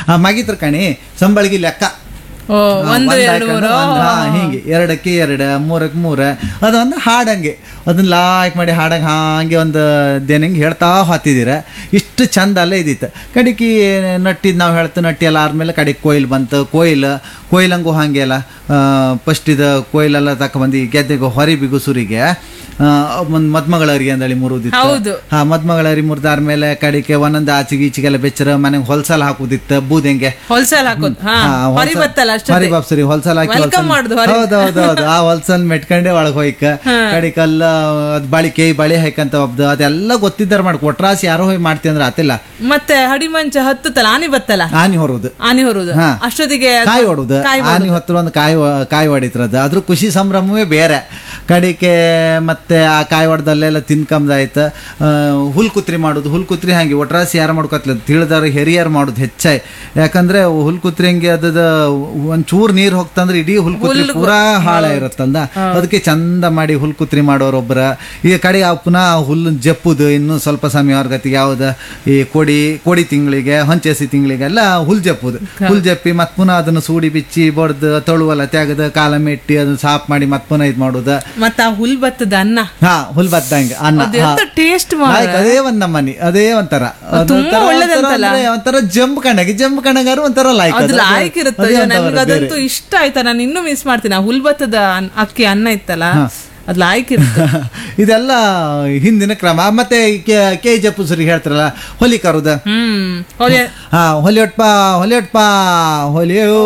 ಆ ಮಗಿತ್ರ ಕಣಿ ಸಂಬಳಿಗೆ ಲೆಕ್ಕ ಓ ಹಾ, ಒಂದು ಒಂದ್ ಎರಡು ಹಾಕೊಂಡು ಮೂರು ಒಂದ್ ಹಾ, ಹಿಂಗೆ ಎರಡಕ್ಕೆ ಎರಡು ಮೂರಕ್ಕೆ ಮೂರ ಅದೊಂದು ಹಾಡಂಗೆ ಅದನ್ನ ಲಾಯ್ಕ್ ಮಾಡಿ ಹಾಡಂಗೆ ಹಾಗೆ ಒಂದು ದೇನಂಗೆ ಹೇಳ್ತಾ ಹಾತಿದ್ದೀರ ಇಷ್ಟು ಚಂದ ಅಲ್ಲೇ ಇದ್ದಿತ್ತು ಕಡಿಕಿ ನಟ್ಟಿದ್ ನಾವು ಹೇಳ್ತು ನಟ್ಟಿ ಎಲ್ಲ ಆದ್ಮೇಲೆ ಕಡೆಗೆ ಕೊಯ್ಲು ಬಂತು ಕೊಯ್ಲು ಕೊಯ್ಲಂಗೂ ಹಾಗೆ ಅಲ್ಲ ಫಸ್ಟ್ ಇದು ಕೊಯ್ಲೆಲ್ಲ ತಕೊಂಬಂದು ಗೆದ್ದೆಗೆ ಹೊರಿ ಬಿಗುಸುರಿಗೆ ಒಂದು ಮದ್ಮಗಳರಿಗೆ ಅಂದಳಿ ಮುರುದಿತ್ತು ಹೌದು. ಹಾ ಮದ್ಮಗಳರಿ ಮುರಿದಾದ್ಮೇಲೆ ಕಡಿಕೆ ಒಂದೊಂದು ಆಚೆಗೆ ಈಚೆಗೆಲ್ಲ ಬೆಚ್ಚರ ಮನೆಗೆ ಹೊಲ್ಸಲ್ ಹಾಕುದಿತ್ತು ಬೂದೆಂಗೆ ಹೊಲ್ಸಲ್ ಹಾಕೋದು ಹಾ ಹಾ, ಹೊರಿ ಹೊಲ್ಸಲ್- ಬತ್ತಲ್ಲ ಹೊರಿ ಅಷ್ಟೇ ಬಾಪ್ಸರಿ ಹೊಲ್ಸಲ್ ಹಾಕಿ Welcome ಹೊಲ್ಸಲ್- ಮಾಡುದು ಹೊರಿ. ಹೌದ್ ಹೌದ್ ಹೌದು ಆ ಹೊಲ್ಸಲ್ ಮೆಟ್ಕೊಂಡೆ ಒಳಗ್ ಹೋಯ್ಕ ಕಡಿಕಲ್ಲ ಅದ್ ಬಳಿಕೆ ಬಳಿ ಹಾಕಂತ ಒಬ್ದು ಅದೆಲ್ಲ ಗೊತ್ತಿದ್ದಾರ ಮಾಡ್ಕೊ ಒಟ್ರಾಸಿ ಯಾರೋ ಹೋಗಿ ಮಾಡ್ತಿ ಅಂದ್ರೆ ಆತಿಲ್ಲ ಮತ್ತೆ ಹಡಿಮಂಚ ಹತ್ತುತ್ತಲ್ಲ ಆನಿ ಬತ್ತಲ್ಲ ಆನಿ ಹೊರೋದು ಆನಿ ಹೊರುದು ಹಾ. ಅಷ್ಟೊತ್ತಿಗೆ ಅದು ಕಾಯಿ ಹೊಡುದು ಕಾಯಿ ಆನಿ ಹೊತ್ರ ಒಂದು ಕಾಯಿ ಹೊ- ಕಾಯಿ ಹೊಡಿತ್ರದು ಅದ್ರ ಖುಷಿ ಸಂಭ್ರಮವೇ ಬೇರೆ ಕಡಿಕೆ ಮತ್ತೆ ಆ ಕಾಯಿ ಹೊಡೆದಲ್ಲೆಲ್ಲ ತಿನ್ಕಂದಾಯ್ತು ಹುಲ್ ಕುತ್ರಿ ಮಾಡೋದು ಹುಲ್ ಕುತ್ರಿ ಹಂಗೆ ಒಟ್ರಾಸಿ ಯಾರು ಮಾಡ್ಕೊತ್ಲ ತಿಳಿದಾರ ಹಿರಿಯರು ಮಾಡೋದು ಹೆಚ್ಚಾಗಿ ಯಾಕಂದ್ರೆ ಹುಲ್ ಕುತ್ರಿ ಹಂಗೆ ಅದ ಒಂದ್ ಚೂರ್ ನೀರ್ ಹೋಗ್ತಂದ್ರೆ ಇಡೀ ಹುಲ್ ಕುತ್ರಿ ಪೂರಾ ಹಾಳ ಇರುತ್ತಂದ ಅದಕ್ಕೆ ಚಂದ ಮಾಡಿ ಹುಲ್ ಕುತ್ರಿ ಮಾಡೋರೊಬ್ಬರ ಈಗ ಕಡೆ ಆ ಪುನಃ ಹುಲ್ಲು ಜಪ್ಪುದು ಇನ್ನು ಸ್ವಲ್ಪ ಸಮಯ ಗತಿಗೆ ಯಾವ್ದು ಈ ಕೋಡಿ ಕೋಡಿ ತಿಂಗಳಿಗೆ ಹೊಂಚೆಸಿ ತಿಂಗಳಿಗೆಲ್ಲ ಹುಲ್ ಜಪ್ಪುದು ಹುಲ್ ಜಪ್ಪಿ ಮತ್ ಪುನಃ ಅದನ್ನು ಸೂಡಿ ಬಿಚ್ಚಿ ಬಡ್ದು ತೊಳುವಲ್ಲ ತೆಗೆದು ಕಾಲ ಮೆಟ್ಟಿ ಅದನ್ನ ಸಾಫ್ ಮಾಡಿ ಮತ್ ಪುನಃ ಇದು ಮಾಡೋದು ಮತ್ತ ಆ ಹುಲ್ ಬತ್ತದ ಅನ್ನ ಹಾ ಹುಲ್ ಬದ್ದಂಗೆ ಅನ್ನ ಅದು ಎಂತ ಹಾ. ಟೇಸ್ಟ್ ಆಯ್ತು, ಅದೇ ಒಂದ್ ನಮ್ಮನಿ ಅದೇ ಒಂಥರ ಅದು ತುಂಬಾ ಒಳ್ಳೆದಂತಲ್ಲ? ಒಂಥರ ಜಂಪ್ ಕಣಗೆ ಜಂಪ್ ಕಣಗಾರು ಒಂಥರ ಲೈಕ್ ಅದು ಲಾಯ್ಕ್ ಇರುತ್ತೆ ನನ್ಗೆ ಅದಂತೂ ಇಷ್ಟ ಆಯ್ತಾ ನಾನು ಇನ್ನೂ ಮಿಸ್ ಮಾಡ್ತೀನಿ ಆ ಹುಲ್ ಬತ್ತದ ಅನ್- ಅಕ್ಕಿ ಅನ್ನ ಇತ್ತಲ್ಲ ಅದ್ ಲಾಯ್ಕ್ ಇರುತ್ತೆ ಇದೆಲ್ಲ ಹಿಂದಿನ ಕ್ರಮ ಮತ್ತೆ ಕೆ ಜಿ ಪುಸರಿ ಹೇಳ್ತಾರಲ್ಲ ಹೊಲಿ ಕರುದ ಹ್ಮ್ ಹೊಲೆ ಹಾ ಹೊಲಿಯೊಟ್ಪ ಹೊಲಿಯೊಟ್ಪ ಹೊಲಿಯೋ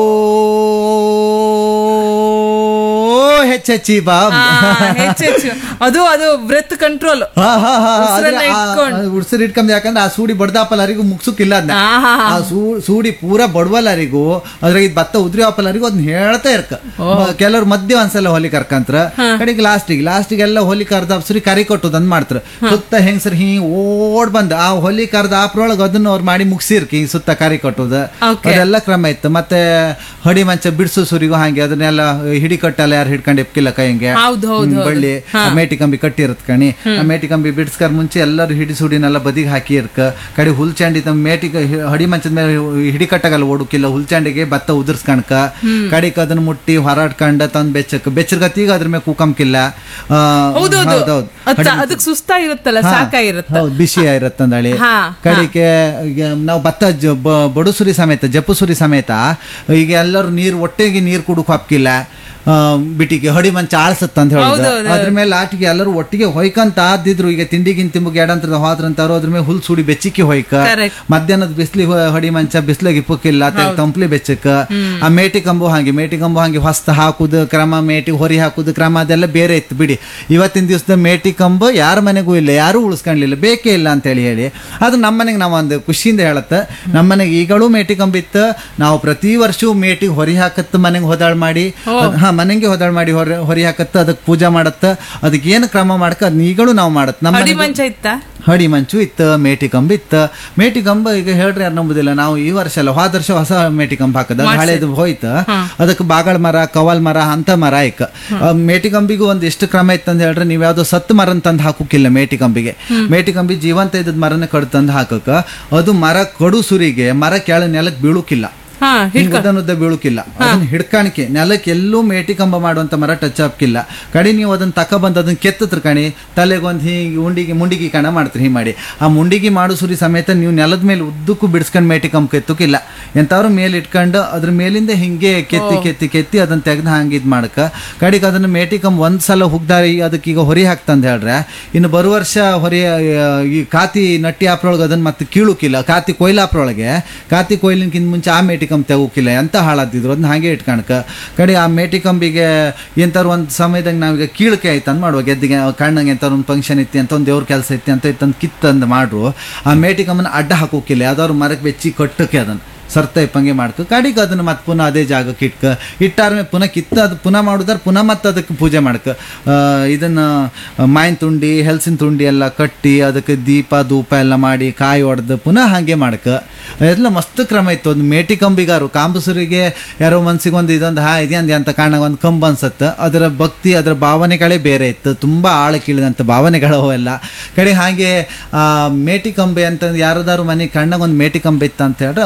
ಹೆಚ್ಚೆಚ್ಚಿ ಬಾ ಆ, ಹೆಚ್ಚು ಹೆಚ್ಚು ಅದು ಅದು ಬ್ರೆತ್ ಕಂಟ್ರೋಲ್ ಹಾ, ಹಾ, ಹಾ, ಉಸ್ರನ್ನ ಆದ್ರೆ ಆ- ಇಟ್ಕೊಂಡು. ಆ ಉಸ್ರು ಇಟ್ಕೊಂಡ್ ಯಾಕಂದ್ರೆ ಆ ಸೂಡಿ ಬಡ್ದಾಪಲ್ಲರಿಗೂ ಮುಗ್ಸುಕ್ಕಿಲ್ಲ ಅದನ್ನ ಆಹಾ. ಆ ಸೂ- ಸೂಡಿ ಪೂರಾ ಬಡವಲ್ಲರಿಗೂ ಅದ್ರಾಗ ಇದ್ ಭತ್ತ ಉದ್ರಿ ಆಪಲ್ಲರಿಗೂ ಅದನ್ನ ಹೇಳ್ತಾ ಇರ್ಕ ಕೆಲವ್ರು ಮಧ್ಯ ಒಂದ್ಸಲ ಹೊಲಿ ಕರ್ಕಂತ್ರ ಕಡೆಗೆ ಲಾಸ್ಟಿಗೆ ಲಾಸ್ಟಿಗೆ ಎಲ್ಲ ಹೊಲಿ ಕರ್ದ ಸುರಿ ಕರಿ ಕೊಟ್ಟುದ್ ಅಂದ್ ಮಾಡ್ತಾರ ಸುತ್ತ ಹೆಂಗಸರ್ ಹಿಂಗ್ ಓಡ್ ಬಂದ್ ಆ ಹೊಲಿ ಕರ್ದ ಆಪ್ರೊಳಗ ಅದನ್ನ ಅವ್ರು ಮಾಡಿ ಮುಗ್ಸಿರ್ಕಿ ಹಿಂಗ್ ಸುತ್ತ ಕರಿ ಕೊಟ್ಟುದ Okay. ಅದೆಲ್ಲ ಕ್ರಮ ಇತ್ತು ಮತ್ತೆ ಹಡಿ ಮಂಚ ಬಿಡ್ಸು ಸುರಿಗೂ ಹಾಗೆ ಅದನ್ನೆಲ್ಲ ಹಿಡಿ ಕಟ್ಟಲ್ಲ ಯಾರು ಹಿಡ್ಕೊಂಡು ಎಪ್ಕಿಲ್ಲ ಕೈಂಗೆ ಹೌದು, ಹೌದು, ಹ್ಮ್, ಹೌದು. ಬಳ್ಳಿ ಆ ಮೇಟಿ ಕಂಬಿ ಕಟ್ಟಿರತ್ ಕಣಿ ಆ ಮೇಟಿ ಕಂಬಿ ಬಿಡ್ಸ್ಕರ್ ಮುಂಚೆ ಎಲ್ಲರೂ ಹಿಡಿ ಸುಡಿನೆಲ್ಲ ಬದಿಗೆ ಹಾಕಿ ಇರ್ಕ ಕಡೆ ಹುಲ್ಚಾಂಡಿ ತಮ್ಮ ಮೇಟಿ ಹಡಿ ಮಂಚದ ಮೇಲೆ ಹಿಡಿ ಕಟ್ಟಾಗಲ್ಲ ಓಡುಕಿಲ್ಲ ಹುಲ್ಚಾಂಡಿಗೆ ಭತ್ತ ಉದುರ್ಸ್ಕಣ್ಕ ಕಡಿಕ್ ಅದನ್ನ ಮುಟ್ಟಿ ಹೊರಾಡ್ಕೊಂಡ ತಂದ್ ಬೆಚ್ಚಕ್ ಬೆಚ್ಚರ್ಗತ್ತೀಗ ಅದ್ರ ಮೇಲೆ ಕೂಕಂಕಿಲ್ಲ ಆ, ಹೌದೌದು ಹೌದೌದು ಅದ್ ಅದಕ್ ಸುಸ್ತಾಗಿರುತ್ತಲ್ಲ ಹಾ, ಸಾಕಾಗಿರುತ್ತೆ ಹೌದು ಬಿಸಿ ಆಗಿರತ್ತಂದಳಿ ಹಾ, ಕಡಿಕೆ ಈಗ ನಾವು ಭತ್ತ ಜ- ಬ- ಬಡುಸುರಿ ಸಮೇತ ಜಪ್ಪುಸುರಿ ಸಮೇತ ಈಗ ಎಲ್ಲರೂ ನೀರು ಒಟ್ಟಿಗೆ ನೀರು ಕುಡುಕ್ ಹಾಕಿಲ್ಲ ಬಿಟ್ಟಿಗೆ ಹಡಿ ಮಂಚ ಆಳ್ಸತ್ತ ಅಂತ ಹೇಳುದು ಹೌದೌದು. ಅದ್ರ ಮೇಲೆ ಆಟಿಗೆ ಎಲ್ಲರೂ ಒಟ್ಟಿಗೆ ಹೊಯ್ಕಂತ ಆದಿದ್ರು ಈಗ ತಿಂಡಿಗಿನ್ ತಿಂಬುಗೆ ಎಡಂತರದ ಹೋದ್ರಂತಾರು ಅದ್ರ ಮೇಲೆ ಹುಲ್ ಸುಡಿ ಬೆಚ್ಚಿಕ್ಕಿ ಹೊಯ್ಕ Correct. ಮಧ್ಯಾಹ್ನದ ಬಿಸ್ಲಿ ಹಡಿ ಮಂಚ ಬಿಸ್ಲಿಗೆ ಇಪ್ಪಕ್ಕಿಲ್ಲ ತಂಪ್ಲಿ ಬೆಚ್ಚಕ್ಕ ಆ ಮೇಟಿ ಕಂಬು ಹಾಗೆ ಮೇಟಿ ಕಂಬು ಹಾಗೆ ಹೊಸ್ತ ಹಾಕುದು ಕ್ರಮ ಮೇಟಿ ಹೊರಿ ಹಾಕುದು ಕ್ರಮ ಅದೆಲ್ಲ ಬೇರೆ ಇತ್ತು ಬಿಡಿ ಇವತ್ತಿನ ದಿವಸದ ಮೇಟಿ ಕಂಬು ಯಾರ ಮನೆಗೂ ಇಲ್ಲ ಯಾರು ಉಳಿಸ್ಕೊಂಡ್ಲಿಲ್ಲ ಬೇಕೇ ಇಲ್ಲ ಅಂತ ಹೇಳಿ ಹೇಳಿ ಅದು ನಮ್ಮ ಮನೆಗೆ ನಾವು ಒಂದು ಖುಷಿಯಿಂದ ಹೇಳತ್ತ ನಮ್ಮ ಮನೆಗೆ ಈಗಳೂ ಮೇಟಿ ಕಂಬ ಇತ್ತು ನಾವು ಪ್ರತಿ ವರ್ಷವೂ ಮೇಟಿಗೆ ಹೊರಿ ಹಾಕತ್ತ ಮನೆಗೆ ಹೋದಾಳ್ ಮಾಡಿ ಅದ್- ಹಾ ಮನೆಗೆ ಹೋದಾಳ್ ಮಾಡಿ ಹೊರ ಹೊರಿ ಹಾಕತ್ತ ಅದಕ್ಕೆ ಪೂಜಾ ಮಾಡತ್ತ ಅದಕ್ಕೆ ಏನು ಕ್ರಮ ಮಾಡಕ್ಕ ಅದನ್ನ ಈಗಳೂ ನಾವು ಮಾಡತ್ ನಮ್ಮ ಹಡಿ ಮನೆಗೂ- ಮಂಚ ಇತ್ತ ಹಡಿ ಮಂಚು ಇತ್ತು ಮೇಟಿ ಕಂಬ ಇತ್ತು ಮೇಟಿ ಕಂಬ ಈಗ ಹೇಳ್ರಿ ಯಾರು ನಂಬುದಿಲ್ಲ ನಾವು ಈ ವರ್ಷ ಅಲ್ಲ ಹೋದ ವರ್ಷ ಹೊಸ ಮೇಟಿ ಕಂಬ ಹಾಕದ ಅದು ಹಳೇದು ಹೋಯ್ತು ಅದಕ್ಕೆ ಬಾಗಳ ಮರ ಕವಲ್ ಮರ ಅಂತ ಮರ ಇಕ್ಕ ಆ ಮೇಟಿ ಕಂಬಿಗೂ ಒಂದು ಎಷ್ಟು ಕ್ರಮ ಇತ್ತು ಅಂತ ಹೇಳ್ರಿ ನೀವು ಯಾವ್ದೋ ಸತ್ತು ಮರನ್ ತಂದು ಹಾಕೋಕಿಲ್ಲ ಮೇಟಿ ಕಂಬಿಗೆ ಮೇಟಿ ಕಂಬಿ ಜೀವಂತ ಇದ್ದದ ಮರನ ಕಡ್ ತಂದು ಹಾಕಕ್ಕ ಅದು ಮರ ಕಡು ಸುರಿಗೆ ಮರ ಕೆಳ ನೆಲಕ್ಕೆ ಬೀಳುಕಿಲ್ಲ ಹಾ ಹಿಂಗ್ ಉದ್ದ ಬೀಳುಕಿಲ್ಲ ಅದನ್ನ ಹಿಡ್ಕಾಣಿಕೆ ನೆಲಕ್ಕೆ ಎಲ್ಲೂ ಮೇಟಿ ಕಂಬ ಮಾಡುವಂತ ಮರ ಟಚ್ ಹಾಕಿಲ್ಲ ಕಡಿ ನೀವು ಅದನ್ನ ತಕ ಬಂದು ಅದನ್ನ ಕೆತ್ತತ್ರ ಕಣಿ ತಲೆಗೊಂದು ಹಿಂಗೆ ಉಂಡಿಗೆ ಮುಂಡಿಗೆ ಕಣ ಮಾಡ್ತೀರಿ ಹಿಂಗೆ ಮಾಡಿ ಆ ಮುಂಡಿಗೆ ಮಾಡು ಸುರಿ ಸಮೇತ ನೀವು ನೆಲದ ಮೇಲೆ ಉದ್ದಕ್ಕೂ ಬಿಡಿಸ್ಕೊಂಡು ಮೇಟಿ ಕಂಬ ಕೆತ್ತಕ್ಕಿಲ್ಲ ಎಂತಾದ್ರು ಮೇಲೆ ಇಟ್ಕೊಂಡು ಅದ್ರ ಮೇಲಿಂದ ಹಿಂಗೆ ಕೆತ್ತಿ ಕೆತ್ತಿ ಕೆತ್ತಿ ಅದನ್ನ ತೆಗ್ದು ಹಂಗೆ ಇದು ಮಾಡಕ ಕಡಿಗೆ ಅದನ್ನ ಮೇಟಿ ಕಂಬ ಒಂದ್ ಸಲ ಹುಗ್ದಾರಿ ಅದಕ್ಕೆ ಈಗ ಹೊರಿ ಹಾಕ್ತಂದ ಹೇಳ್ರೆ ಇನ್ನು ಬರುವ ವರ್ಷ ಹೊರಿ ಆ, ಈ ಕಾತಿ ನಟ್ಟಿ ಆಪ್ರೊಳಗೆ ಅದನ್ನ ಮತ್ತೆ ಕೀಳುಕಿಲ್ಲ ಕಾತಿ ಕೊಯ್ಲಾಪ್ರೊಳಗೆ ಕಾತಿ ಕೊಯ್ಲಿನ್ಕಿಂತ ಮುಂಚೆ ಆ ಮೇಟಿ ಕಂಬ ತೆಗೋಕಿಲ್ಲ ಎಂತ ಹಾಳಾದಿದ್ರು ಅದನ್ನ ಹಾಗೆ ಇಟ್ಕಣಕ ಕಡೆ ಆ ಮೇಟಿ ಕಂಬಿಗೆ ಎಂತಾರು ಒಂದು ಸಮಯದಾಗ ನಾವೀಗ ಕೀಳಕೆ ಆಯ್ತು ಅಂದ್ ಮಾಡುವ ಗೆದ್ದಿಗೆ ಕಣ್ಣಂಗೆ ಎಂತಾರು ಒಂದು ಫಂಕ್ಷನ್ ಇತ್ತು ಅಂತ ಒಂದು ದೇವ್ರ ಕೆಲಸ ಇತ್ತು ಅಂತ ಇತ್ತಂದು ಕಿತ್ತಂದು ಮಾಡ್ರು ಆ ಮೇಟಿ ಕಂಬನ ಅಡ್ಡ ಹಾಕೋಕಿಲ್ಲ ಯಾವ್ದಾದ್ರು ಮರಕ್ಕೆ ಬೆಚ್ಚಿ ಕಟ್ಟಕ್ಕೆ ಅದನ್ನ ಸರ್ತ ಇಪ್ಪಂಗೆ ಮಾಡ್ಕ ಕಡಿಗೆ ಅದನ್ನ ಮತ್ತೆ ಪುನಃ ಅದೇ ಜಾಗಕ್ಕೆ ಇಟ್ಕ ಇಟ್ಟಾರ್ಮೆ ಪುನಃ ಕಿತ್ತ ಅದು ಪುನಃ ಮಾಡುದಾರ ಪುನಃ ಮತ್ತೆ ಅದಕ್ಕೆ ಪೂಜೆ ಮಾಡ್ಕ ಆ, ಇದನ್ನ ಮಾಯಿನ ತುಂಡಿ ಹೆಲ್ಸಿನ ತುಂಡಿ ಎಲ್ಲ ಕಟ್ಟಿ ಅದಕ್ಕೆ ದೀಪ ಧೂಪ ಎಲ್ಲ ಮಾಡಿ ಕಾಯಿ ಹೊಡೆದು ಪುನಃ ಹಾಗೆ ಮಾಡ್ಕ ಎಲ್ಲ ಮಸ್ತ್ ಕ್ರಮ ಇತ್ತು ಒಂದು ಮೇಟಿ ಕಂಬಿಗಾರು ಕಾಂಬಸರಿಗೆ ಯಾರೋ ಮನ್ಸಿಗೆ ಒಂದು ಇದೊಂದು ಹಾ ಇದೆಯಂದ ಅಂತ ಕಾರಣ ಒಂದು ಕಂಬ ಅನ್ಸತ್ತ ಅದರ ಭಕ್ತಿ ಅದರ ಭಾವನೆಗಳೇ ಬೇರೆ ಇತ್ತು ತುಂಬಾ ಆಳಕ್ಕಿಳಿದಂಥ ಭಾವನೆಗಳು ಅವೆಲ್ಲ ಕಡೆ ಹಾಗೆ ಆ ಮೇಟಿ ಕಂಬೆ ಅಂತ ಯಾರದಾರು ಮನೆ ಕಣ್ಣಾಗ ಒಂದು ಮೇಟಿ ಕಂಬೆ ಇತ್ತು ಅಂತ ಹೇಳಿದ್ರೆ ಅವರೊಂದು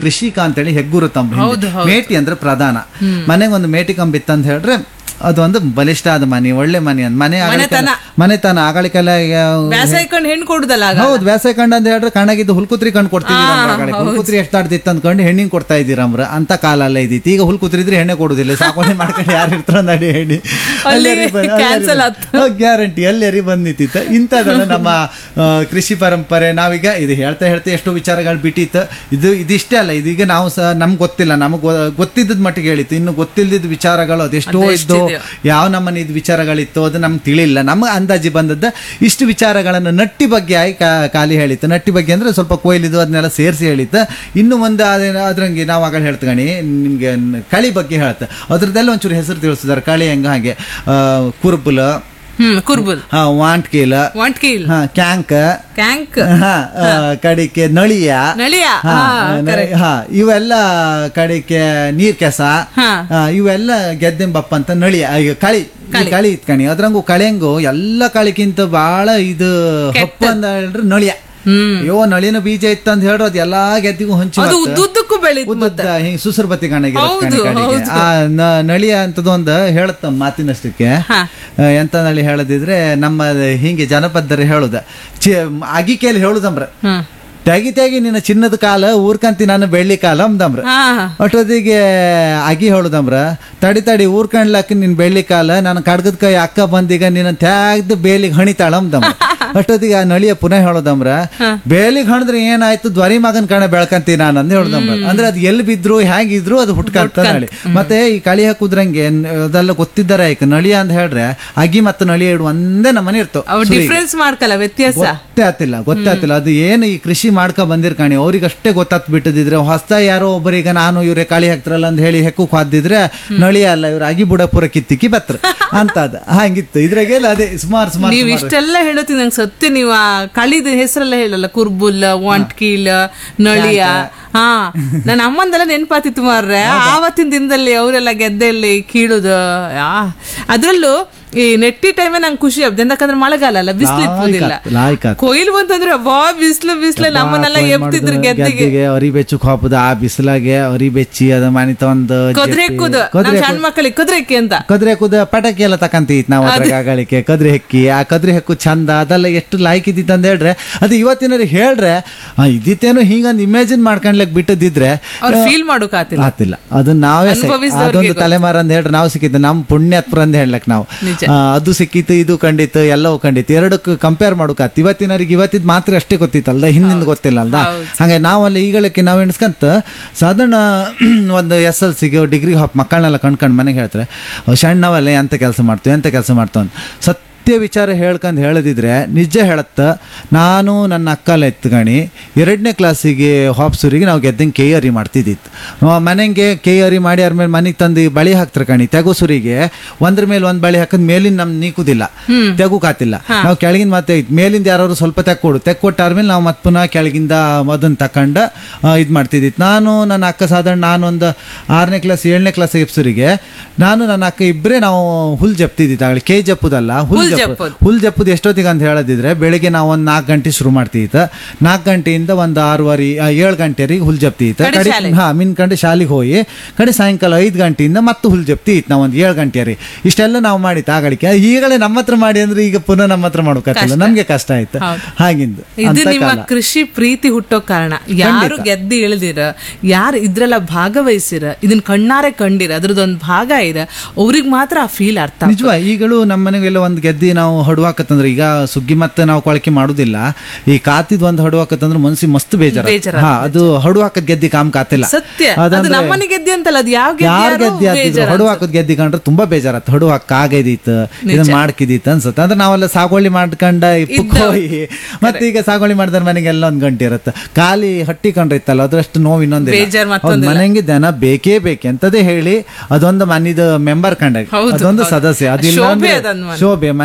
ಕೃಷಿಕ ಅಂತೇಳಿ ಹೆಗ್ಗುರು ತಮ್ಮ ಹೌದು, ಮೇಟಿ ಅಂದ್ರೆ ಪ್ರಧಾನ ಮನೆಗೆ ಒಂದು ಮೇಟಿ ಕಂಬಿತ್ತು ಅಂತ ಹೇಳಿದ್ರೆ ಅದೊಂದು ಬಲಿಷ್ಠ ಆದ ಮನೆ ಒಳ್ಳೆ ಮನೆ ಅಂತ ಮನೆ ಆಗಳಿಕೆಲ್ಲ- ಮನೆತನ ಆಗಳಿಕೆಲ್ಲ ವ್ಯಾಸ ಇಟ್ಕೊಂಡು ಹೆಣ್ಣು ಕೊಡುದಲ್ಲ ಆಗ ಹೌದು ವ್ಯಾಸ ಕಂಡ ಅಂತ ಹೇಳಿದ್ರೆ ಕಣ್ಣಾಗಿದ್ದು ಹುಲ್ಕುತ್ರಿ ಕಣ್ ಕೊಡ್ತೀವಿ ಹುಲ್ಕುತ್ರಿ ಎಷ್ಟು ಆಡ್ತಿತ್ತು ಅಂದ್ಕೊಂಡು ಹೆಣ್ಣಿಗೆ ಕೊಡ್ತಾ ಇದ್ದೀರಮ್ರ ಅಂತ ಕಾಲ ಅಲ್ಲ ಇದ್ದಿತ್ತು ಈಗ ಹುಲ್ಕುತ್ರಿ ಇದ್ರೆ ಹೆಣ್ಣೆ ಕೊಡುದಿಲ್ಲ ಸಾಕೋಣೆ ಮಾಡ್ಕೊಂಡು ಯಾರು ಇರ್ತಾರ ನಡಿ ಹೆಣ್ಣಿ ಅಲ್ಲಿ cancel ಆತು. ಗ್ಯಾರಂಟಿ ಎಲ್ಲರಿ ಬಂದ್ ನಿಂತಿತ್ತು ಇಂಥದ್ದೆಲ್ಲ ನಮ್ಮ ಆ, ಕೃಷಿ ಪರಂಪರೆ ನಾವೀಗ ಇದು ಹೇಳ್ತಾ ಹೇಳ್ತಾ ಎಷ್ಟೋ ವಿಚಾರಗಳು ಬಿಟ್ಟಿತ್ತು ಇದು ಇದಿಷ್ಟೇ ಅಲ್ಲ ಇದೀಗ ನಾವು ಸಹ ನಮ್ಗೆ ಗೊತ್ತಿಲ್ಲ ನಮಗೆ ಗೊತ್ತಿದ್ದದ ಮಟ್ಟಿಗೆ ಹೇಳಿತ್ತು ಇನ್ನು ಗೊತ್ತಿಲ್ಲದ ವಿಚಾರಗಳು ಅದೆಷ್ಟೋ ಇದ್ದು ಯಾವ ನಮ್ಮನೆ ಇದು ವಿಚಾರಗಳಿತ್ತು ಅದು ನಮ್ಗೆ ತಿಳಿಲ್ಲ ನಮ್ಮ ಅಂದಾಜಿ ಬಂದದ್ದು ಇಷ್ಟು ವಿಚಾರಗಳನ್ನು ನಟ್ಟಿ ಬಗ್ಗೆ ಆಗಿ ಕಾ- ಖಾಲಿ ಹೇಳಿತ್ತು ನಟ್ಟಿ ಬಗ್ಗೆ ಅಂದ್ರೆ ಸ್ವಲ್ಪ ಕೊಯ್ಲಿದು ಅದನ್ನೆಲ್ಲ ಸೇರಿಸಿ ಹೇಳಿತ್ತು ಇನ್ನು ಒಂದು ಅದೇನ- ಅದ್ರಂಗೆ ನಾವು ಆಗ ಹೇಳ್ತಗಣಿ ನಿಮ್ಗೆ ನ್- ಕಳಿ ಬಗ್ಗೆ ಹೇಳ್ತ ಅದ್ರದ್ದೆಲ್ಲ ಒಂಚೂರು ಹೆಸರು ತಿಳಿಸಿದಾರೆ ಕಳಿ ಹೆಂಗ ಹಾಗೆ ಆ, ಕುರ್ಬುಲ ಹ್ಮ್ ಕುರ್ಬುಲ್ ಹಾ ವಾಂಟ್ಕೀಲ ವಾಂಟ್ಕೀಲ್ ಹಾ ಕ್ಯಾಂಕ್ ಕ್ಯಾಂಕ್ ಹಾ ಆ, ಕಡಿಕೆ ನಳಿಯ ನಳಿಯ ಹಾ, ಹಾ, ನ- ಹಾ ಇವೆಲ್ಲ ಕಡಿಕೆ ನೀರ್ ಕೆಸ ಹಾ. ಆ, ಇವೆಲ್ಲ ಗೆದ್ದೆಂಬಪ್ಪ ಅಂತ ನಳಿ ಈಗ ಕಳಿ ಈ ಕಳಿ ಇತ್ಕಣಿ ಅದ್ರಂಗು ಕಳೆಂಗು ಎಲ್ಲ ಕಳಿಗಿಂತ ಬಹಳ ಇದು ಹಪ್ಪು ಅಂತ ಹೇಳಿದ್ರೆ ನಳಿಯ ಹ್ಮ್ ಅಯ್ಯೋ ನಳಿನ ಬೀಜ ಇತ್ತು ಅಂತ ಹೇಳಿದ್ರೆ ಅದು ಎಲ್ಲಾ ಗೆದ್ದಿಗೂ ಹಂಚಿ ಅದು ಉದ್ದುದ್ದಕ್ಕೂ ಬೆಳೀತು ಉದ್ದ ಹಿಂಗ್ ಸುಸರ್ ಬತ್ತಿ ಕಣಗೆ ಹೌದು, ಹೌದು. ಆ ನ- ನಳಿಯ ಅಂತದೊಂದು ಹೇಳತ್ತ ಮಾತಿನಷ್ಟಕ್ಕೆ ಹಾ. ಆ, ಎಂತ ನಳಿ ಹೇಳದಿದ್ರೆ ನಮ್ಮ ಹಿಂಗೆ ಜನಪದರು ಹೇಳುದ ಚಿ ಅಗಿಕೆಯಲ್ಲಿ ಹೇಳುದಂಬ್ರ ಹ್ಮ್ ತೆಗಿ ತೆಗಿ ನಿನ್ನ ಚಿನ್ನದ ಕಾಲ ಊರ್ಕಂತಿ ನಾನು ಬೆಳ್ಳಿ ಕಾಲ ಅಂದಮ್ರ ಹಾ ಅಷ್ಟೊತ್ತಿಗೆ ಅಗಿ ಹೇಳುದಮ್ರ ತಡಿ ತಡಿ ಊರ್ಕಂಡ್ಲಕ್ಕ ನಿನ್ ಬೆಳ್ಳಿ ಕಾಲ ನಾನು ಕಡ್ಗದ ಕೈ ಅಕ್ಕ ಬಂದೀಗ ನಿನ್ನ ತ್ಯಾಗ್ದು ಬೇಲಿಗೆ ಹಣಿತಾಳ ಅಂದಮ್ರ ಅಷ್ಟೊತ್ತಿಗೆ ಆ ನಳಿಯ ಪುನಃ ಹೇಳೋದಮ್ರ ಬೇಲಿಗೆ ಹಣದ್ರೆ ಏನಾಯ್ತು ದ್ವರಿ ಮಗನ್ ಕಣ ಬೆಳ್ಕಂತಿ ನಾನು ಅಂದ್ ಹೇಳುದಮ್ರ ಅಂದ್ರೆ ಅದು ಎಲ್ಲಿ ಬಿದ್ರು ಹೇಗಿದ್ರು ಅದು ಹುಟ್ಕಂತ ನಳಿ ಮತ್ತೆ ಈ ಕಳಿ ಹಾಕುದ್ರಂಗೆ ನ್- ಅದೆಲ್ಲ ಗೊತ್ತಿದ್ದಾರೆ ಈಗ ನಳಿಯ ಅಂತ ಹೇಳ್ರೆ ಅಗಿ ಮತ್ತು ನಳಿಯ ಇಡು ಒಂದೇ ನಮ್ಮನೆ ಇರ್ತವೆ ಅವ್ ಡಿಫ್ರೆನ್ಸ್ ಮಾಡ್ಕಲ್ಲ ವ್ಯತ್ಯಾಸ ಗೊತ್ತೇ ಆತಿಲ್ಲ ಗೊತ್ತೇ ಆತಿಲ್ಲ ಅದು ಏನು ಈ ಕೃಷಿ ಮಾಡ್ಕೊ ಬಂದಿರ್ಕಾಣಿ ಅವ್ರಿಗಷ್ಟೇ ಗೊತ್ತಾತ್ ಬಿಟ್ಟದಿದ್ರೆ ಹೊಸ ಯಾರೋ ಒಬ್ಬರಿಗೆ ನಾನು ಇವ್ರೆ ಕಾಳಿ ಹಾಕ್ತಾರಲ್ಲ ಅಂತ ಹೇಳಿ ಹೆಕ್ಕಕ್ಕೆ ಹಾದಿದ್ರೆ ನಳಿ ಅಲ್ಲ ಇವ್ರು ಅಗಿ ಬುಡ ಪುರ ಕಿತ್ತಿಕ್ಕಿ ಬತ್ರ ಅಂತದ ಹಂಗಿತ್ತು ಇದ್ರಾಗೆಲ್ಲ ಅದೇ ಸುಮಾರು ಸುಮಾರು ನೀವ್ ಇಷ್ಟೆಲ್ಲ ಹೇಳುತ್ತೀನಿ ನಂಗೆ ಸತ್ಯ ನೀವು ಆ ಕಳಿದ ಹೆಸರೆಲ್ಲ ಹೇಳಲ್ಲ ಕುರ್ಬುಲ್ ವಾಂಟ್ಕೀಲ್ ನಳಿಯ ಹಾ ನನ್ನ ಅಮ್ಮಂದೆಲ್ಲ ನೆನಪಾತಿತ್ತು ಮಾರ್ರೆ ಆವತ್ತಿನ ದಿನದಲ್ಲಿ ಅವರೆಲ್ಲ ಗೆದ್ದೆಲ್ಲಿ ಕೀಳುದು ಆ, ಅದ್ರಲ್ಲೂ ಈ ನೆಟ್ಟಿ ಟೈಮೇ ನಂಗೆ ಖುಷಿ ಆಗ್ತದೆ ಯಾಕಂದ್ರೆ ಮಳೆಗಾಲ ಅಲ್ಲ ಬಿಸಿಲು ಇಪ್ಪುದಿಲ್ಲ ಲಾಯ್ಕ ಕೊಯ್ಲು ಬಂತಂದ್ರೆ ವಾ ಬಿಸಿಲು ಬಿಸಿಲು ನಮ್ಮನ್ನೆಲ್ಲ ಎಪ್ತಿದ್ರು ಗೆದ್ದೆಗೆ ಗೆದ್ದಿಗೆ ಅರಿ ಬೆಚ್ಚಕ್ ಹಾಪುದ ಆ ಬಿಸಿಲಾಗೆ ಅರಿ ಬೆಚ್ಚಿ ಅದ ಮನಿತ ಒಂದು ಕೊದ್ರೆ ಹೆಕ್ಕುದು ನಮ್ ಸಣ್ಣ ಮಕ್ಕಳಿಗೆ ಕುದ್ರೆ ಹೆಕ್ಕಿ ಅಂತ ಕದ್ರೆ ಕುದ ಪಟಾಕಿ ಎಲ್ಲ ತಕಂತೀತ್ ನಾವು ಅದ್ರಾಗ ಆಗಳಿಕೆ ಕದ್ರಿ ಹೆಕ್ಕಿ ಆ ಕದ್ರಿ ಹೆಕ್ಕು ಚಂದ ಅದೆಲ್ಲ ಎಷ್ಟು ಲಾಯ್ಕ್ ಇದ್ದಿತ್ತು ಅಂತ ಹೇಳ್ರೆ ಅದು ಇವತ್ತಿನವ್ರಿಗೆ ಹೇಳ್ರೆ ಆ, ಇದ್ದಿತ್ತೇನೋ ಹಿಂಗೊಂದು ಇಮ್ಯಾಜಿನ್ ಮಾಡ್ಕೊಂಡ್ಲಕ್ ಬಿಟ್ಟದಿದ್ರೆ ಅವ್ರು ಫೀಲ್ ಮಾಡೋಕಾತಿಲ್ಲ ಆತಿಲ್ಲ ಅದನ್ನ ನಾವೇ ಸೈ- ಅನುಭವಿಸಿದವ್ರಿಗೆ ಅದೊಂದು ತಲೆಮಾರ ಅಂತ ಹೇಳ್ರೆ ನಾವು ಸಿಕ್ಕಿದ್ದು ನಮ್ಮ ಪುಣ್ಯಾತ್ಪುರ ಅಂತ ಹೇಳ್ಲಕ್ ನಾವು ನಿಜ. ಆ, ಅದು ಸಿಕ್ಕಿತ್ತು ಇದು ಕಂಡಿತ್ತು ಎಲ್ಲವೂ ಕಂಡಿತ್ತು ಎರಡಕ್ಕೂ ಕಂಪೇರ್ ಮಾಡೋಕಾತ್ ಇವತ್ತಿನವ್ರಿಗೆ ಇವತ್ತಿದ್ ಮಾತ್ರ ಅಷ್ಟೇ ಗೊತ್ತಿತ್ತಲ್ದ ಹಿಂದಿಂದ ಗೊತ್ತಿಲ್ಲ ಅಲ್ದ ಹಂಗೆ ನಾವಲ್ಲಿ ಈಗಳಕ್ಕೆ ನಾವು ಎಣಿಸ್ಕಂತ ಸಾಧಾರಣ ಒಂದು ಎಸ್ ಎಲ್ ಸಿಗೆ ಡಿಗ್ರಿ ಹಾಪ್ ಮಕ್ಕಳನ್ನೆಲ್ಲ ಕಂಡ್ಕೊಂಡು ಮನೆಗೆ ಹೇಳ್ತಾರೆ ಅವ್ ಸಣ್ಣವಲ್ಲೇ ಎಂತ ಕೆಲಸ ಮಾಡ್ತೀವಿ ಎಂತ ಕೆಲಸ ಮಾಡ್ತಾವ ಅಂತ ಸತ್ಯ ವಿಚಾರ ಹೇಳ್ಕಂದು ಹೇಳದಿದ್ರೆ ನಿಜ ಹೇಳತ್ತ ನಾನು ನನ್ನ ಅಕ್ಕಲ್ಲ ಎತ್ಗಣಿ ಎರಡನೇ ಕ್ಲಾಸಿಗೆ ಹಾಪ್ಸೂರಿಗೆ ನಾವು ಗೆದ್ದಂಗೆ ಕೆ ಅರಿ ಮಾಡ್ತಿದ್ದಿತ್ತು ಮನೆಗೆ ಕೆ ಅರಿ ಮಾಡಿ ಅವ್ರ ಮೇಲೆ ಮನೆಗೆ ತಂದು ಬಳಿ ಹಾಕ್ತಾರೆ ಕಣಿ ತೆಗುಸುರಿಗೆ ಒಂದ್ರ ಮೇಲೆ ಒಂದ್ ಬಳಿ ಹಾಕದ್ ಮೇಲಿನ ನಮ್ ನೀಕುದಿಲ್ಲ ತೆಗುಕಾತಿಲ್ಲ ನಾವು ಕೆಳಗಿನ ಮತ್ತೆ ಇದ್ ಮೇಲಿಂದ ಯಾರು ಸ್ವಲ್ಪ ತೆಕ್ಕೊಡು ತೆಕ್ಕೊಟ್ಟಾದ್ಮೇಲೆ ನಾವು ಮತ್ತೆ ಪುನಃ ಕೆಳಗಿಂದ ಅದನ್ನ ತಕೊಂಡ ಇದು ಮಾಡ್ತಿದ್ದಿತ್ತು ನಾನು ನನ್ನ ಅಕ್ಕ ಸಾಧಾರಣ ನಾನು ಒಂದು ಆರನೇ ಕ್ಲಾಸ್ ಏಳನೇ ಕ್ಲಾಸ್ ಎಪ್ಸೂರಿಗೆ ನಾನು ನನ್ನ ಅಕ್ಕ ಇಬ್ಬರೇ ನಾವು ಹುಲ್ ಜಪ್ತಿದ್ದಿತ್ತು ಆಗಲಿ ಕೈ ಜಪ್ಪುದಲ್ಲ ಹುಲ್ ಹುಲ್ ಜಪ್ಪು ಜಪ್ಪುದು. ಹುಲ್ ಜಪ್ಪುದು ಎಷ್ಟೊತ್ತಿಗೆ ಅಂತ ಹೇಳದಿದ್ರೆ ಬೆಳಿಗ್ಗೆ ನಾವು ಒಂದು ನಾಲ್ಕು ಗಂಟೆ ಶುರು ಮಾಡ್ತಿತ್ತು ನಾಲ್ಕು ಗಂಟೆಯಿಂದ ಒಂದು ಆರೂವರೆ ಏಳು ಗಂಟೆವರೆಗೆ ಹುಲ್ ಜಪ್ತಿತ್ತು ಕಡೆ ಕಡೆ ಶಾಲೆ. ಹಾ ಮಿನ್ಕಂಡು ಶಾಲೆಗೆ ಹೋಗಿ ಕಡೆ ಸಾಯಂಕಾಲ ಐದು ಗಂಟೆಯಿಂದ ಮತ್ತೆ ಹುಲ್ ಜಪ್ತಿ ಇತ್ತು ನಾವು ಒಂದು ಏಳು ಗಂಟೆ ರೀ ಇಷ್ಟೆಲ್ಲ ನಾವು ಮಾಡಿತ್ತು ಆಗಳಿಕೆ ಈಗಲೇ ನಮ್ಮ ಹತ್ರ ಮಾಡಿ ಅಂದ್ರೆ ಈಗ ಪುನಃ ನಮ್ಮ ಹತ್ರ ಮಾಡೋಕತ್ತಿಲ್ಲ ನಮ್ಗೆ ಕಷ್ಟ ಆಯ್ತು ಹೌದು. ಹಾಗಿಂದು ಇದು ಅಂತ ನಿಮ್ಮ ಕಾಲ ಕೃಷಿ ಪ್ರೀತಿ ಹುಟ್ಟೋ ಕಾರಣ ಯಾರು ಗೆದ್ದು ಇಳಿದಿರ ಯಾರು ಇದ್ರೆಲ್ಲ ಭಾಗವಹಿಸಿರ ಇದನ್ನ ಕಣ್ಣಾರೆ ಕಂಡಿರ ಅದ್ರದ್ದೊಂದು ಭಾಗ ಇರ ಅವ್ರಿಗೆ ಮಾತ್ರ ಆ ಫೀಲ್ ಅರ್ಥ ಆಗ್ತದೆ. ನಿಜವಾ ಈಗಲೂ ನಮ್ಮ ಮನೆಗೆಲ್ಲ ಒಂದು ಗೆದ್ದಿ ನಾವು ಹಡುವಾಕತ್ತಂದ್ರೆ ಈಗ ಸುಗ್ಗಿ ಮತ್ತೆ ನಾವು ಕೊಳಕೆ ಮಾಡುದಿಲ್ಲ ಈ ಕಾತಿದ್ ಒಂದು ಹಡುವಾಕತ್ತಂದ್ರೆ ಮನ್ಸಿ ಮಸ್ತ್ ಬೇಜಾರ ಬೇಜಾರ್ ಹಾ ಅದು ಹಡುವಾಕದ್ ಗೆದ್ದಿ ಕಾಮ್ ಕಾತಿಲ್ಲ ಸತ್ಯ ಅದು ಅದಂದ್ರೆ ನಮ್ಮನೆ ಗೆದ್ದಿ ಅಂತಲ್ಲ ಅದು ಯಾವ ಯಾರ್ ಗೆದ್ದಿ ಗೆದ್ದಿ ಆಗ್ತಿದ್ರು ಹಡು ಹಾಕದ್ ಗೆದ್ದಿ ಕಂಡ್ರೆ ತುಂಬಾ ಬೇಜಾರತ್ ಹಡು ಹಾಕ ಆಗೈದಿತ್ತು ಇದನ್ನ ಮಾಡ್ಕಿದಿತ್ತು ಅನ್ಸುತ್ತೆ ಅಂದ್ರೆ ನಾವೆಲ್ಲ ಸಾಗುವಳಿ ಮಾಡ್ಕೊಂಡ ಇಪ್ಪಕ್ ಹೋಗಿ ಮತ್ತೆ ಈಗ ಸಾಗುವಳಿ ಮಾಡಿದ್ರೆ ಮನೆಗೆಲ್ಲ ಒಂದ್ ಗಂಟೆ ಇರುತ್ತೆ ಖಾಲಿ ಹಟ್ಟಿ ಕಂಡ್ರಿತ್ತಲ್ಲ ಅದ್ರಷ್ಟು ನೋವು ಇನ್ನೊಂದು ಬೇಜಾರ್ ಮತ್ತೊಂದಿಲ್ಲ. ಮನೆಗೆ ದನ ಬೇಕೇ ಬೇಕು ಅಂತದೇ ಹೇಳಿ ಅದೊಂದು ಮನಿದ ಮೆಂಬರ್ ಕಂಡ ಹೌದು, ಅದೊಂದು ಹೌದು. ಸದಸ್ಯ ಅದಿಲ್ಲ ಶೋಭೆ ಅಂದ್ರೆ ಅದೊಂದು ಮನೆ. ಶೋಭೆ ಮನೆ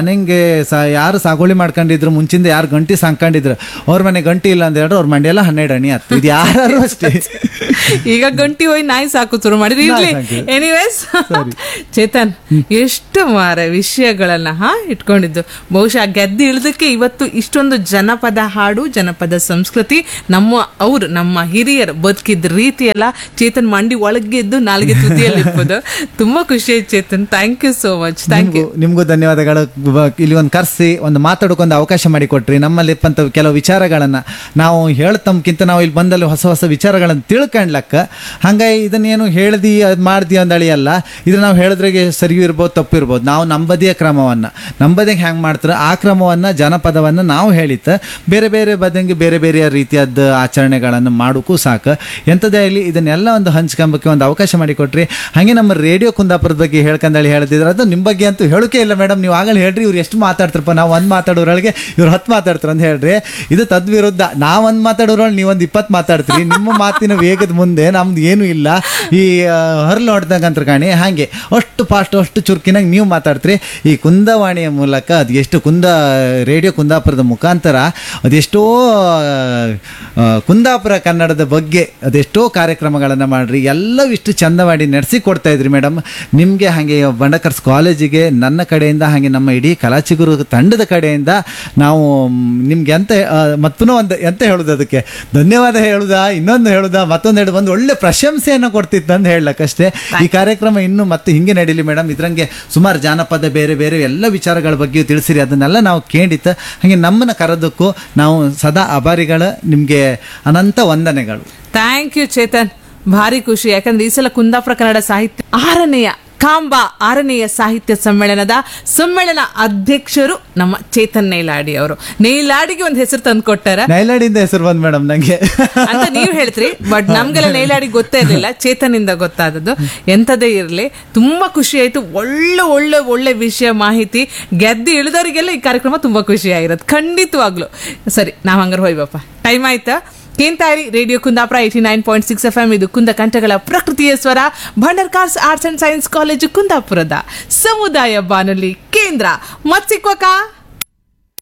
ಮನೆಗೆ ಸ ಯಾರು ಸಾಗುವಳಿ ಮಾಡ್ಕೊಂಡಿದ್ರು ಮುಂಚಿಂದ ಯಾರು ಗಂಟಿ ಸಾಕೊಂಡಿದ್ರು ಅವ್ರ ಮನೆ ಗಂಟಿ ಇಲ್ಲ ಅಂತ ಹೇಳಿದ್ರೆ ಅವ್ರ ಮಂಡೆಲ್ಲ ಹನ್ನೆರಡು ಅಣಿ ಆಯ್ತು ಇದು ಯಾರು ಅಷ್ಟೇ ಈಗ ಗಂಟಿ ಹೋಗಿ ನಾಯಿ ಸಾಕು ಶುರು ಮಾಡಿದ್ರಿ ಇರ್ಲಿ ನಾಯಿ ಸಾಕು. ಎನಿವೇಸ್ ಚೇತನ್ ಎಷ್ಟು ಮಾರ ವಿಷಯಗಳನ್ನ ಹಾ ಇಟ್ಕೊಂಡಿದ್ದು ಬಹುಶಃ ಗೆದ್ದು ಇಳಿದಕ್ಕೆ ಇವತ್ತು ಇಷ್ಟೊಂದು ಜನಪದ ಹಾಡು ಜನಪದ ಸಂಸ್ಕೃತಿ ನಮ್ಮ ಅವ್ರು ನಮ್ಮ ಹಿರಿಯರು ಬದುಕಿದ ರೀತಿ ಎಲ್ಲ ಚೇತನ್ ಮಂಡಿ ಒಳಗೆದ್ದು ನಾಲ್ಗೆ ತುದಿಯಲ್ಲಿ ಇರ್ಬೋದು ತುಂಬಾ ಖುಷಿ ಆಯ್ತು Chethan thank you so much thank you ನಿಮ್ಗೂ ನಿಮ್ಗೂ ಧನ್ಯವಾದಗಳು ಬ- ಇಲ್ಲಿ ಒಂದು ಕರೆಸಿ ಒಂದು ಮಾತಾಡೋಕೊಂದು ಅವಕಾಶ ಮಾಡಿಕೊಟ್ರಿ ನಮ್ಮಲ್ಲಿ ಇಪ್ಪಂತ ಕೆಲವು ವಿಚಾರಗಳನ್ನ ನಾವು ಹೇಳ್ತಮ್ಕಿಂತ ನಾವು ಇಲ್ಲಿ ಬಂದಲ್ಲಿ ಹೊಸ ಹೊಸ ವಿಚಾರಗಳನ್ನು ತಿಳ್ಕೊಂಡ್ಲಕ್ಕ ಹಂಗಾಗಿ ಇದನ್ನೇನು ಹೇಳ್ದಿ ಅದು ಮಾಡ್ದಿ ಅಂದಳಿ ಅಲ್ಲ ಇದು ನಾವು ಹೇಳಿದ್ರಿಗೆ ಸರಿಯೂ ಇರ್ಬೋದು ತಪ್ಪು ಇರ್ಬೋದು ನಾವು ನಂಬದಿಯ ಕ್ರಮವನ್ನು ನಂಬದಿಗೆ ಹ್ಯಾಂಗೆ ಮಾಡ್ತಾರೆ ಆ ಕ್ರಮವನ್ನು ಜನಪದವನ್ನು ನಾವು ಹೇಳಿತ್ತ ಬೇರೆ ಬೇರೆ ಬದಂಗೆ ಬೇರೆ ಬೇರೆ ರೀತಿಯಾದ ಆಚರಣೆಗಳನ್ನು ಮಾಡೋಕ್ಕೂ ಸಾಕು ಎಂಥದೇ ಆಗಲಿ ಇದನ್ನೆಲ್ಲ ಒಂದು ಹಂಚ್ಕೊಂಬಕ್ಕೆ ಒಂದು ಅವಕಾಶ ಮಾಡಿಕೊಟ್ರಿ ಹಾಗೆ ನಮ್ಮ ರೇಡಿಯೋ ಕುಂದಾಪುರದ ಬಗ್ಗೆ ಹೇಳ್ಕಂದಳಿ ಹೇಳ್ತಿದ್ರು ಅದು ನಿಮ್ಮ ಬಗ್ಗೆ ಅಂತೂ ಹೇಳೋಕೆ ಇಲ್ಲ ಮೇಡಮ್ ನೀವು ಆಗಲೇ ಹೇಳ್ರಿ ಇವ್ರು ಎಷ್ಟು ಮಾತಾಡ್ತಾರಪ್ಪ ನಾವು ಒಂದು ಮಾತಾಡೋರೊಳಗೆ ಇವ್ರು ಹತ್ತು ಮಾತಾಡ್ತಾರೆ ಅಂತ ಹೇಳ್ರಿ ಇದು ತದ್ವಿರುದ್ಧ ನಾವು ಒಂದು ಮಾತಾಡೋರೊಳಗೆ ನೀವು ಒಂದು ಇಪ್ಪತ್ತು ಮಾತಾಡ್ತೀರಿ ನಿಮ್ಮ ಮಾತಿನ ವೇಗದ ಮುಂದೆ ನಮ್ದು ಏನೂ ಇಲ್ಲ ಈ ಹರ್ಲು ಹೊಡೆದಂಗಂತ್ರ ಕಾಣಿ ಹಾಗೆ ಅಷ್ಟು ಫಾಸ್ಟ್ ಅಷ್ಟು ಚುರುಕಿನಾಗ ನೀವು ಮಾತಾಡ್ತೀರಿ ಈ ಕುಂದವಾಣಿಯ ಮೂಲಕ ಅದು ಎಷ್ಟು ಕುಂದ ರೇಡಿಯೋ ಕುಂದಾಪುರದ ಮುಖಾಂತರ ಅದೆಷ್ಟೋ ಆ, ಕುಂದಾಪುರ ಕನ್ನಡದ ಬಗ್ಗೆ ಅದೆಷ್ಟೋ ಕಾರ್ಯಕ್ರಮಗಳನ್ನು ಮಾಡ್ರಿ ಎಲ್ಲವೂ ಇಷ್ಟು ಚಂದ ಮಾಡಿ ನಡೆಸಿ ಕೊಡ್ತಾ ಇದ್ರಿ ಮೇಡಮ್ ನಿಮಗೆ ಹಾಗೆ ಬಂಡಕರ್ಸ್ ಕಾಲೇಜಿಗೆ ನನ್ನ ಕಡೆಯಿಂದ ಹಾಗೆ ನಮ್ಮ ಇಡೀ ಕಲಾಚಿಗುರು ತಂಡದ ಕಡೆಯಿಂದ ನಾವು ಮ್, ನಿಮ್ಗೆ ಎಂತ ಆ, ಮತ್ತೂ ಒಂದು ಎಂತ ಹೇಳುದು ಅದಕ್ಕೆ ಧನ್ಯವಾದ ಹೇಳುದಾ ಇನ್ನೊಂದು ಹೇಳುದಾ ಮತ್ತೊಂದು ಹೇಳುದು ಒಂದು ಒಳ್ಳೆ ಪ್ರಶಂಸೆಯನ್ನು ಕೊಡ್ತಿತ್ತು ಅಂತ ಹೇಳಕ್ಕಷ್ಟೇ ಈ ಕಾರ್ಯಕ್ರಮ ಇನ್ನು ಮತ್ತೆ ಹಿಂಗೆ ನಡೀಲಿ ಮೇಡಮ್ ಇದ್ರಂಗೆ ಸುಮಾರು ಜಾನಪದ ಬೇರೆ ಬೇರೆ ಎಲ್ಲ ವಿಚಾರಗಳ ಬಗ್ಗೆಯೂ ತಿಳಿಸಿರಿ ಅದನ್ನೆಲ್ಲ ನಾವು ಕೇಳಿತ್ತು ಹಾಗೆ ನಮ್ಮನ್ನ ಕರೆದಕ್ಕೂ ನಾವು ಸದಾ ಅಭಾರಿಗಳು ನಿಮಗೆ ಅನಂತ ವಂದನೆಗಳು ಥ್ಯಾಂಕ್ ಯು ಚೇತನ್ ಭಾರಿ ಖುಷಿ ಯಾಕಂದ್ರೆ ಈ ಸಲ ಕುಂದಾಪುರ ಕನ್ನಡ ಸಾಹಿತ್ಯ ಆರನೆಯ ಕಾಂಬಾ ಆರನೆಯ ಸಾಹಿತ್ಯ ಸಮ್ಮೇಳನದ ಸಮ್ಮೇಳನ ಅಧ್ಯಕ್ಷರು ನಮ್ಮ ಚೇತನ್ ನೇಲಾಡಿ ಅವರು ನೇಲಾಡಿಗೆ ಒಂದು ಹೆಸರು ತಂದು ಕೊಟ್ಟಾರ ನೈಲಾಡಿಂದ ಹೆಸರು ಬಂದ್ ಮೇಡಮ್ ನಂಗೆ ಅಂತ ನೀವು ಹೇಳ್ತೀರಿ ಬಟ್ ನಮ್ಗೆಲ್ಲ ನೇಲಾಡಿ ಗೊತ್ತೇ ಇರಲಿಲ್ಲ ಚೇತನಿಂದ ಗೊತ್ತಾದದ್ದು ಎಂಥದೇ ಇರಲಿ ತುಂಬಾ ಖುಷಿ ಆಯ್ತು ಒಳ್ಳೆ ಒಳ್ಳೆ ಒಳ್ಳೆ ವಿಷಯ ಮಾಹಿತಿ ಗೆದ್ದು ಇಳಿದವರಿಗೆಲ್ಲ ಈ ಕಾರ್ಯಕ್ರಮ ತುಂಬಾ ಖುಷಿ ಆಗಿರೋದು ಖಂಡಿತವಾಗ್ಲು ಸರಿ ನಾವ್ ಹಂಗಾರೆ ಹೋಯ್ಬಪ್ಪ ಟೈಮ್ ಆಯ್ತಾ ಕೇಂತಾರಿ radio Kundapura eighty nine point six F M ಇದು ಕುಂದ ಕಂಠಗಳ ಪ್ರಕೃತಿಯ ಸ್ವರ Bhandarkars arts and science college ಕುಂದಾಪುರದ ಸಮುದಾಯ ಬಾನುಲಿ ಕೇಂದ್ರ ಮತ್ ಸಿಕ್ವಕಾ